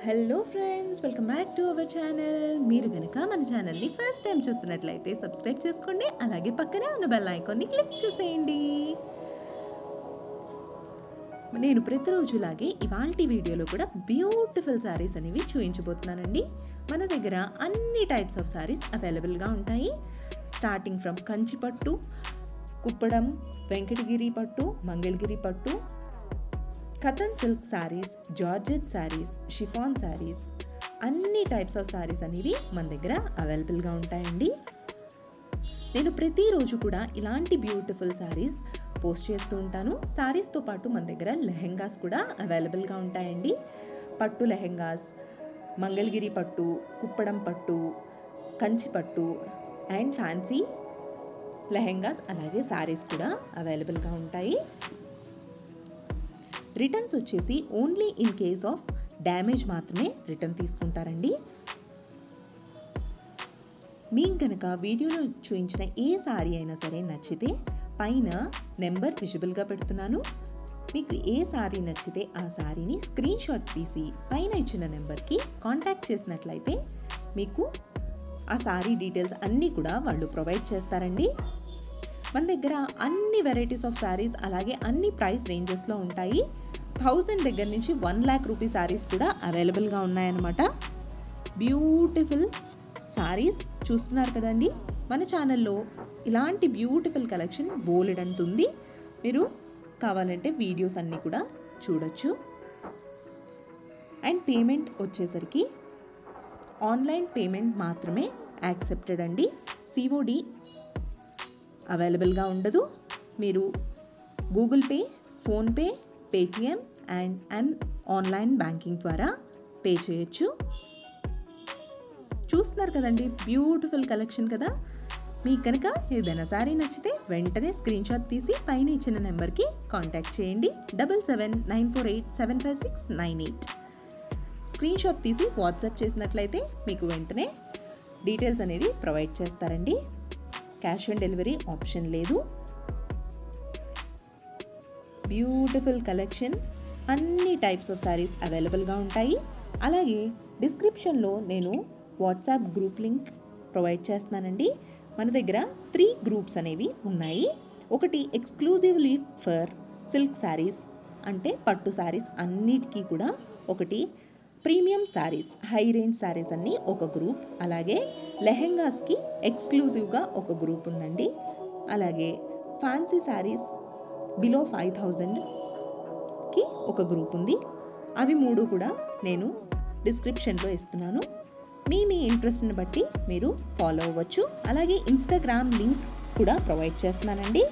Hello friends welcome back to our channel మీరు కనుక మన ఛానల్ని ఫస్ట్ టైం చూస్తున్నట్లయితే సబ్స్క్రైబ్ చేసుకోండి అలాగే పక్కనే ఉన్న బెల్ ఐకాన్ని క్లిక్ చేసేయండి నేను ప్రతిరోజులాగే ఇవాళ వీడియోలో కూడా బ్యూటిఫుల్ శారీస్ అనేవి చూపించబోతున్నానండి మన దగ్గర అన్ని టైప్స్ ఆఫ్ శారీస్ అవైలబుల్గా ఉంటాయి స్టార్టింగ్ ఫ్రమ్ కంచి పట్టు కుప్పడం వెంకటగిరి పట్టు మంగళగిరి పట్టు కథన్ silk sarees georgette sarees chiffon sarees అన్ని టైప్స్ ఆఫ్ శారీస్ అనేవి మన దగ్గర అవైలబుల్గా ఉంటాయండి నేను ప్రతిరోజు కూడా ఇలాంటి బ్యూటిఫుల్ శారీస్ పోస్ట్ చేస్తూ ఉంటాను శారీస్తో పాటు మన దగ్గర లెహెంగాస్ కూడా అవైలబుల్గా ఉంటాయండి పట్టు లెహెంగాస్ మంగళగిరి పట్టు కుప్పడం పట్టు కంచి పట్టు అండ్ ఫ్యాన్సీ లెహెంగాస్ అలాగే శారీస్ కూడా అవైలబుల్గా ఉంటాయి రిటర్న్స్ వచ్చేసి only in case of damage మాత్రమే రిటర్న్ తీసుకుంటారండి మీకు కనుక వీడియోలో చూపించిన ఏ సారీ అయినా సరే నచ్చితే పైన నెంబర్ విజిబుల్గా పెడుతున్నాను మీకు ఏ సారీ నచ్చితే ఆ సారీని స్క్రీన్ షాట్ తీసి పైన ఇచ్చిన నెంబర్కి కాంటాక్ట్ చేసినట్లయితే మీకు ఆ సారీ డీటెయిల్స్ అన్నీ కూడా వాళ్ళు ప్రొవైడ్ చేస్తారండి మన దగ్గర అన్ని వెరైటీస్ ఆఫ్ శారీస్ అలాగే అన్ని ప్రైస్ రేంజెస్లో ఉంటాయి థౌజండ్ దగ్గర నుంచి వన్ ల్యాక్ రూపీ శారీస్ కూడా అవైలబుల్గా ఉన్నాయన్నమాట బ్యూటిఫుల్ శారీస్ చూస్తున్నారు కదండి మన ఛానల్లో ఇలాంటి బ్యూటిఫుల్ కలెక్షన్ బోలెడంత ఉంది మీరు కావాలంటే వీడియోస్ అన్నీ కూడా చూడొచ్చు అండ్ పేమెంట్ వచ్చేసరికి ఆన్లైన్ పేమెంట్ మాత్రమే యాక్సెప్టెడ్ అండి సిఓడి అవైలబుల్గా ఉండదు మీరు Google Pay PhonePe Paytm and and online banking ద్వారా పే చేయొచ్చు చూస్తున్నారు కదండి బ్యూటిఫుల్ కలెక్షన్ కదా మీకు కనుక ఏదైనా సారీ నచ్చితే వెంటనే స్క్రీన్ షాట్ తీసి పైన ఇచ్చిన నెంబర్కి కాంటాక్ట్ చేయండి double seven nine four eight seven five six nine eight screenshot తీసి వాట్సాప్ చేసినట్లయితే మీకు వెంటనే డీటెయిల్స్ అనేది ప్రొవైడ్ చేస్తారండి క్యాష్ ఆన్ డెలివరీ ఆప్షన్ లేదు బ్యూటిఫుల్ కలెక్షన్ అన్ని టైప్స్ ఆఫ్ శారీస్ అవైలబుల్గా ఉంటాయి అలాగే డిస్క్రిప్షన్లో నేను వాట్సాప్ గ్రూప్ లింక్ ప్రొవైడ్ చేస్తున్నానండి మన దగ్గర త్రీ గ్రూప్స్ అనేవి ఉన్నాయి ఒకటి ఎక్స్క్లూజివ్లీ ఫర్ సిల్క్ శారీస్ అంటే పట్టు శారీస్ అన్నిటికీ కూడా ఒకటి premium sarees high range sarees అన్నీ ఒక గ్రూప్ అలాగే లెహెంగాస్కి ఎక్స్క్లూజివ్గా ఒక గ్రూప్ ఉందండి అలాగే ఫ్యాన్సీ శారీస్ బిలో ఫైవ్ థౌజండ్కి ఒక గ్రూప్ ఉంది అవి మూడు కూడా నేను డిస్క్రిప్షన్లో ఇస్తున్నాను మీ మీ ఇంట్రెస్ట్ని బట్టి మీరు ఫాలో అవ్వచ్చు అలాగే ఇన్స్టాగ్రామ్ లింక్ కూడా ప్రొవైడ్ చేస్తున్నానండి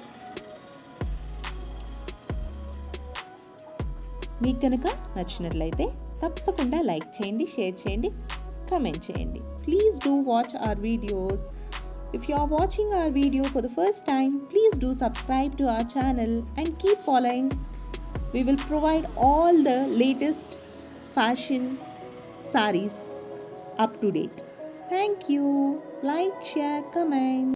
మీకు కనుక నచ్చినట్లయితే తప్పకుండా లైక్ చేయండి షేర్ చేయండి కమెంట్ చేయండి please do watch our videos If you are watching our video for the first time, please do subscribe to our channel and keep following. We will provide all the latest fashion sarees up to date. Thank you. Like, share, comment.